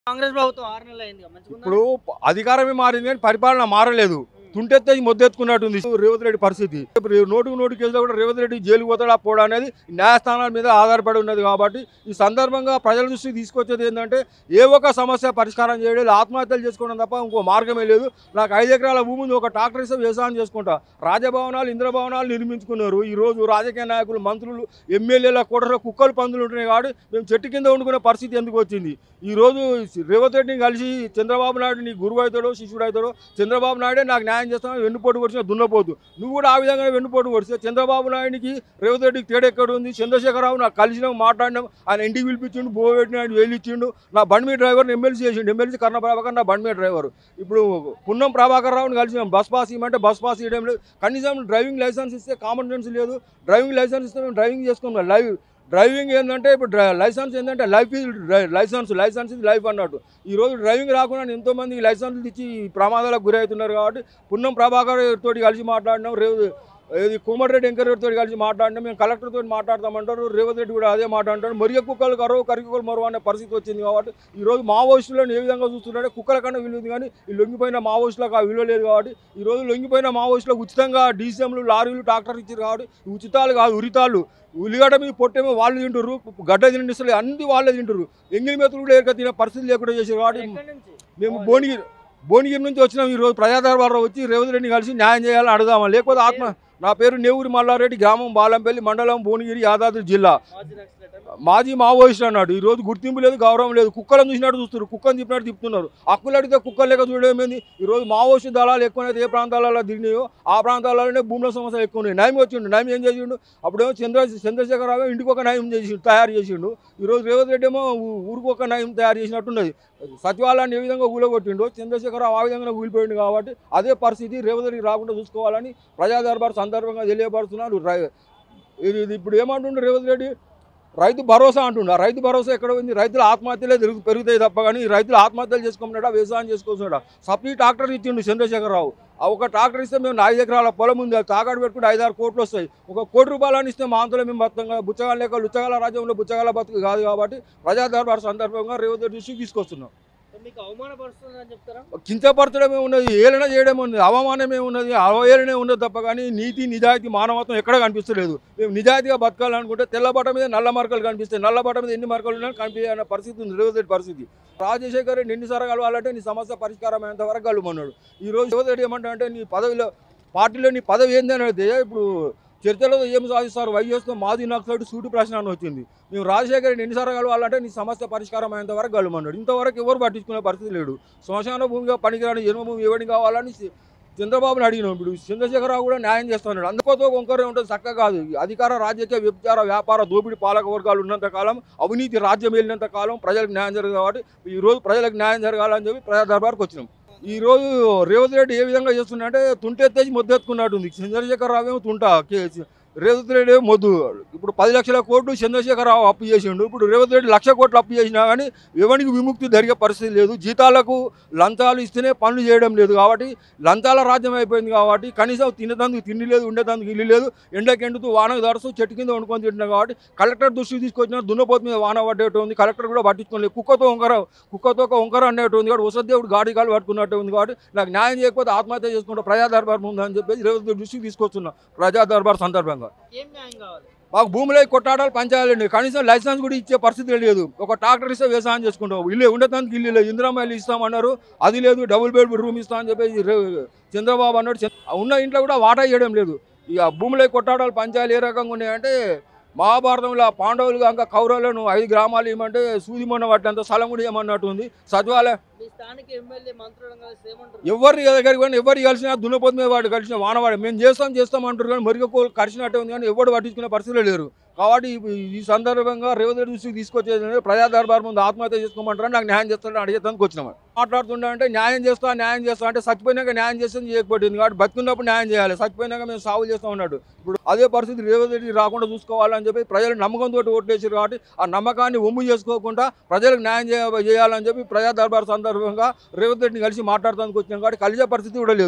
కాంగ్రెస్ ప్రభుత్వం ఆరు నెలలు అయింది మంచిగా ఇప్పుడు అధికారమే మారింది కానీ పరిపాలన మారలేదు తుంటెత్తే మొద్దెత్తుకున్నట్టుంది రేవంత్ రెడ్డి పరిస్థితి ఇప్పుడు నోటుకు నోటు కేసులో కూడా రేవంత్ రెడ్డి జైలు పోతాడా పోడా అనేది న్యాయస్థానాల మీద ఆధారపడి ఉన్నది కాబట్టి ఈ సందర్భంగా ప్రజల దృష్టికి తీసుకొచ్చేది ఏంటంటే ఏ ఒక్క సమస్య పరిష్కారం చేయడం లేదు, ఆత్మహత్యలు చేసుకోవడం తప్ప ఇంకో మార్గమే లేదు నాకు ఐదు ఎకరాల భూమి ఉంది ఒక ట్రాక్టర్ ఇస్తే వ్యవసాయం చేసుకుంటా రాజభవనాలు ఇంద్రభవనాలు నిర్మించుకున్నారు ఈ రోజు రాజకీయ నాయకులు మంత్రులు ఎమ్మెల్యేల కూడలో కుక్కలు పందులు ఉంటున్నాయి కాబట్టి మేము చెట్టు కింద వండుకునే పరిస్థితి ఎందుకు వచ్చింది ఈ రోజు రేవంత్ రెడ్డిని కలిసి చంద్రబాబు నాయుడు నీ గురువు అవుతాడో శిష్యుడు అవుతాడో చంద్రబాబు నాయుడే నాకు న్యాయం చేస్తాను వెన్నుపోటు కొడిచిన దున్నపోతు నువ్వు కూడా ఆ విధంగా వెన్నుపోటు కొడిస్తే చంద్రబాబు నాయుడికి రేవంత్ రెడ్డికి తేడా ఎక్కడ ఉంది చంద్రశేఖరరావు నాకు కలిసినాం మాట్లాడినాం ఆయన ఇంటికి పిలిపించిండు బో పెట్టినాడు వేలు ఇచ్చిండు నా బండి మీద డ్రైవర్ని ఎమ్మెల్సీ చేసిండు ఎమ్మెల్సీ కర్ణ ప్రభాకర్ నా బండి మీద డ్రైవర్ ఇప్పుడు పున్నం ప్రభాకర్ రావుని కలిసినాం బస్ పాస్ ఇవ్వమంటే బస్ పాస్ ఇవ్వడం లేదు కనీసం డ్రైవింగ్ లైసెన్స్ ఇస్తే కామన్ సెన్స్ లేదు డ్రైవింగ్ లైసెన్స్ ఇస్తే మేము డ్రైవింగ్ చేసుకున్నాం లైవ్ డ్రైవింగ్ ఏంటంటే ఇప్పుడు డ్రై- లైసెన్స్ ఏంటంటే లైఫ్ ఈజ్ డ్రై- లైసెన్స్ లైసెన్స్ ఇది లైఫ్ అన్నట్టు ఈ రోజు డ్రైవింగ్ రాకుండా ఎంతో మంది లైసెన్స్లు ఇచ్చి ప్రమాదాలకు గురవుతున్నారు కాబట్టి పున్నం ప్రభాకర్ తోటి కలిసి మాట్లాడినాం రేవు ఇది కోమటిరెడ్డి వెంకరెడ్డి తోటి కలిసి మాట్లాడినాం మేము కలెక్టర్ తోటి మాట్లాడతామంటారు రేవంత్ రెడ్డి కూడా అదే మాట అంటారు మరి కుక్కలు కరవు కరికుక్కలు మరో అనే పరిస్థితి వచ్చింది కాబట్టి ఈ రోజు మావోయిస్టులను ఏ విధంగా చూస్తున్నారంటే కుక్కల కన్నా విలువ ఉంది కానీ ఈ లొంగిపోయిన మావోయిస్టులకు ఆ విలువ లేదు కాబట్టి ఈ రోజు లొంగిపోయిన మావోయిస్టులకు ఉచితంగా డీసీఎంలు లారీలు ట్రాక్టర్ ఇచ్చారు కాబట్టి ఈ ఉచితాలు కాదు ఉరితాలు ఉల్లిగడ్డ మీద పొట్టేమో వాళ్ళు తింటారు గడ్డ తిండిస్తారు అన్ని వాళ్ళే తింటారు ఎంగిలి మెతులు కూడా ఏక తినే పరిస్థితి లేకుండా చేశారు కాబట్టి ఎక్కడి నుంచి మేము భువనగిరి భువనగిరి నుంచి వచ్చినాం ఈరోజు ప్రజాదర్బార్లో వచ్చి రేవంత్ రెడ్డిని కలిసి న్యాయం చేయాలని అడుగుదామా లేకపోతే ఆత్మ నా పేరు నేవూరి మల్లారెడ్డి గ్రామం బాలంపల్లి మండలం భువనగిరి యాదాద్రి జిల్లా మాజీ నక్సలైట్ మాజీ మావోయిస్ట్ అన్నాడు ఈ రోజు గుర్తింపు లేదు గౌరవం లేదు కుక్కలను చూసినట్టు చూస్తారు కుక్కను తిప్పినట్టు తిప్పుతున్నారు హక్కులు అడిగితే కుక్కలు లేక చూడడం ఈ రోజు మావోయిస్ట్ దళాలు ఎక్కువైతే ఏ ప్రాంతాలలో దిగినాయో ఆ ప్రాంతాలలోనే భూముల సమస్యలు ఎక్కువ ఉన్నాయి నయం వచ్చిండు నయం ఏం చేసిండు అప్పుడేమో చంద్ర చంద్రశేఖరరావు ఇంటికి ఒక నయం చేసి తయారు చేసిండు ఈ రోజు రేవంత్ రెడ్డి ఏమో ఊ- ఊరికి ఒక నయం తయారు చేసినట్టున్నది సచివాలయాన్ని ఏ విధంగా ఊలగొట్టిండో చంద్రశేఖరరావు ఆ విధంగా ఊలిపోయిండు కాబట్టి అదే పరిస్థితి రేవంత్ రెడ్డికి రాకుండా చూసుకోవాలని ప్రజా దర్బార్ సందర్భంగా తెలియపరుస్తున్నారు రై- ఇది ఇది ఇప్పుడు ఏమంటుండ్రు రేవంత్ రెడ్డి రైతు భరోసా అంటుండ రైతు భరోసా ఎక్కడ ఉంది రైతుల ఆత్మహత్యలే తిరుగు పెరుగుతాయి తప్ప కానీ ఈ రైతులు ఆత్మహత్యలు చేసుకున్నాడా వ్యవసాయం చేసుకోవచ్చుడా సబ్సిడీ ట్రాక్టర్ ఇచ్చిండు చంద్రశేఖరరావు ఆ ఒక ట్రాక్టర్ ఇస్తే మేము ఐదు ఎకరాల పొలం ఉంది అది తాగాడు పెట్టుకుంటే ఐదు ఆరు కోట్లు వస్తాయి ఒక కోటి రూపాయలని ఇస్తే మా అంతలో మేము బతాం కదా బుచ్చగాల లేక లుచ్చగాల రాజ్యంలో బుచ్చగాల బతుకు కాదు కాబట్టి ప్రజా దర్బార్ సందర్భంగా రేవంత్ రెడ్డి దృష్టికి తీసుకొస్తున్నాం మీకు అవమానపరుస్తుందని చెప్తారా కించపరచడమే ఉన్నది ఏలన చేయడమే ఉన్నది అవమానమే ఉన్నది అవహేళనే ఉన్నది తప్ప కానీ నీతి నిజాయితీ మానవత్వం ఎక్కడ కనిపిస్తలేదు మేము నిజాయితీగా బతకాలనుకుంటే తెల్లబట్ట మీద నల్ల మరకలు కనిపిస్తాయి నల్ల బట్ట మీద ఎన్ని మరకలు ఉన్నా కనిపించే పరిస్థితి ఉంది రేవంత్ రెడ్డి పరిస్థితి రాజశేఖర్ రెడ్డి ఎన్నిసార్లు కలవాలంటే నీ సమస్య పరిష్కారం అయ్యేంత వరకు కలవమన్నాడు ఈ రోజు రేవంత్ రెడ్డి ఏమంటా అంటే నీ పదవిలో పార్టీలో నీ పదవి ఏంది అని అడిగితే ఇప్పుడు చర్చలో ఏం సాధిస్తారు వైఎస్తో మాది నక్సలైట్ సూటి ప్రశ్న అని వచ్చింది మేము రాజశేఖర్ రెడ్డి ఎన్నిసార్లు కలవాలంటే నీ సమస్య పరిష్కారం అయ్యేంత వరకు కలవమన్నాడు ఇంతవరకు ఎవరు పట్టించుకునే పరిస్థితి లేడు శ్మశాన భూమిగా పనికిరాని జన్మభూమి ఎవరిని కావాలని సి- చంద్రబాబుని అడిగినాం ఇప్పుడు చంద్రశేఖరరావు కూడా న్యాయం చేస్తున్నాడు అందుకోతో వంకరే ఉంటుంది చక్కగా కాదు ఈ అధికార రాజకీయ వ్యభిచార వ్యాపార దోపిడీ పాలక వర్గాలు ఉన్నంత కాలం అవినీతి రాజ్యం వెళ్ళినంత కాలం ప్రజలకు న్యాయం జరగదు కాబట్టి ఈ రోజు ప్రజలకు న్యాయం జరగాలని చెప్పి ప్రజా దర్బార్కి వచ్చినాం ఈ రోజు రేవంత్ రెడ్డి ఏ విధంగా చేస్తున్నాడంటే తుంటెత్తేసి మొద్దెత్తుకున్నట్టు ఉంది చంద్రశేఖరరావు ఏమో తుంట కే- రేవంత్ రెడ్డి ఏమో మొద్దు ఇప్పుడు పది లక్షల కోట్లు చంద్రశేఖరరావు అప్పు చేసిండు ఇప్పుడు రేవంత్ రెడ్డి లక్ష కోట్లు అప్పు చేసినా కానీ ఎవరికి విముక్తి జరిగే పరిస్థితి లేదు జీతాలకు లంచాలు ఇస్తేనే పనులు చేయడం లేదు కాబట్టి లంచాల రాజ్యం అయిపోయింది కాబట్టి కనీసం తినేదందుకు తిండి లేదు ఉండేదందుకు ఇల్లు లేదు ఎండకి ఎండుతూ వానకు దరసు చెట్టు కింద వండుకొని తింటున్నాం కాబట్టి కలెక్టర్ దృష్టికి తీసుకొచ్చిన దున్నపోతు మీద వాన పడ్డట్టు ఉంది కలెక్టర్ కూడా పట్టించుకోలేదు కుక్కతో వంకర కుక్కతో ఒక వంకర అన్నట్టు ఉంది కాబట్టి వసదేవుడు గాడి కాలు పట్టుకున్నట్టు ఉంది కాబట్టి నాకు న్యాయం చేయకపోతే ఆత్మహత్య చేసుకుంటా ప్రజా దర్బార్ ముందని చెప్పేసి రేవంత్ రెడ్డి దృష్టికి తీసుకొస్తున్నా ప్రజా దర్బార్ సందర్భంగా ఏం న్యాయం కావాలి మాకు భూమిలో కొట్టాడాలు పంచాలండి కనీసం లైసెన్స్ కూడా ఇచ్చే పరిస్థితి లేదు ఒక ట్రాక్టర్ ఇస్తే వ్యవసాయం చేసుకుంటాం ఇల్లు ఉండటానికి ఇల్లు లేదు ఇందిరామ ఇల్లు ఇస్తామన్నారు అది లేదు డబుల్ బెడ్ రూమ్ ఇస్తామని చెప్పేసి రే- చంద్రబాబు అన్నాడు చంద్ర- ఉన్న ఇంట్లో కూడా వాటా చేయడం లేదు ఇక భూమిలో కొట్టాడాలు పంచాలు ఏ రకంగా ఉన్నాయంటే మహాభారతంలో ఆ పాండవులు కాక కౌరవులను ఐదు గ్రామాలు ఇవ్వమంటే సూదిమన్న పట్టినంత స్థలం కూడా ఇవ్వమన్నట్టు ఉంది సచివాలయం మీ స్థానిక ఎమ్మెల్యే మంత్రులను కలిసి ఏమంటారు ఎవరి దగ్గరికి పోయినా ఎవరు కలిసినా దున్నపోతు మీద వాడు కలిసిన వానవాడు మేము చేస్తాం చేస్తాం అంటారు కానీ మరిగ కలిసినట్టే ఉంది కానీ ఎవరు పట్టించుకునే పరిస్థితులు లేరు కాబట్టి ఈ- ఈ సందర్భంగా రేవంత్ రెడ్డి దృష్టికి తీసుకొచ్చేది ఏంటంటే ప్రజా దర్బార్ ముందు ఆత్మహత్య చేసుకోమంటారు నాకు న్యాయం చేస్తాడని అడిగేదానికి వచ్చినాం మాట్లాడుతుండే అంటే న్యాయం చేస్తా న్యాయం చేస్తా అంటే చచ్చిపోయినాక న్యాయం చేస్తే చేయకపోయింది కాబట్టి బతుకున్నప్పుడు న్యాయం చేయాలి చచ్చిపోయినాక మేము సాగు చేస్తాం అన్నాడు ఇప్పుడు అదే పరిస్థితి రేవంత్ రెడ్డి రాకుండా చూసుకోవాలని చెప్పి ప్రజలు నమ్మకంతో ఓట్లేసారు కాబట్టి ఆ నమ్మకాన్ని ఒమ్ము చేసుకోకుండా ప్రజలకు న్యాయం చేయ చేయాలని చెప్పి ప్రజా దర్బార్ సందర్భంగా రేవంత్ రెడ్డిని కలిసి మాట్లాడటానికి వచ్చినాం కాబట్టి కలిసే పరిస్థితి కూడా లేదు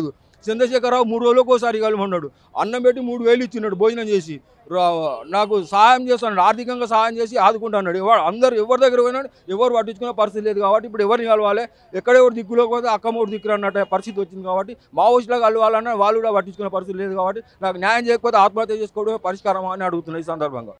చంద్రశేఖరరావు మూడు రోజులకు ఒకసారి కలమన్నాడు అన్నం పెట్టి మూడు వేలు ఇచ్చినాడు భోజనం చేసి రా- నాకు సహాయం చేస్తున్నాడు ఆర్థికంగా సహాయం చేసి ఆదుకుంటున్నాడు ఎవరు అందరు ఎవరి దగ్గర పోయినాడు ఎవరు పట్టించుకునే పరిస్థితి లేదు కాబట్టి ఇప్పుడు ఎవరిని కలవాలి ఎక్కడెవరు దిక్కులోకి పోతే అక్క మూడు దిక్కులు అన్నట్టు పరిస్థితి వచ్చింది కాబట్టి మావోయిస్టులకు కలవాలన్నా వాళ్ళు కూడా పట్టించుకునే పరిస్థితి లేదు కాబట్టి నాకు న్యాయం చేయకపోతే ఆత్మహత్య చేసుకోవడమే పరిష్కారం అని అడుగుతున్నాయి ఈ సందర్భంగా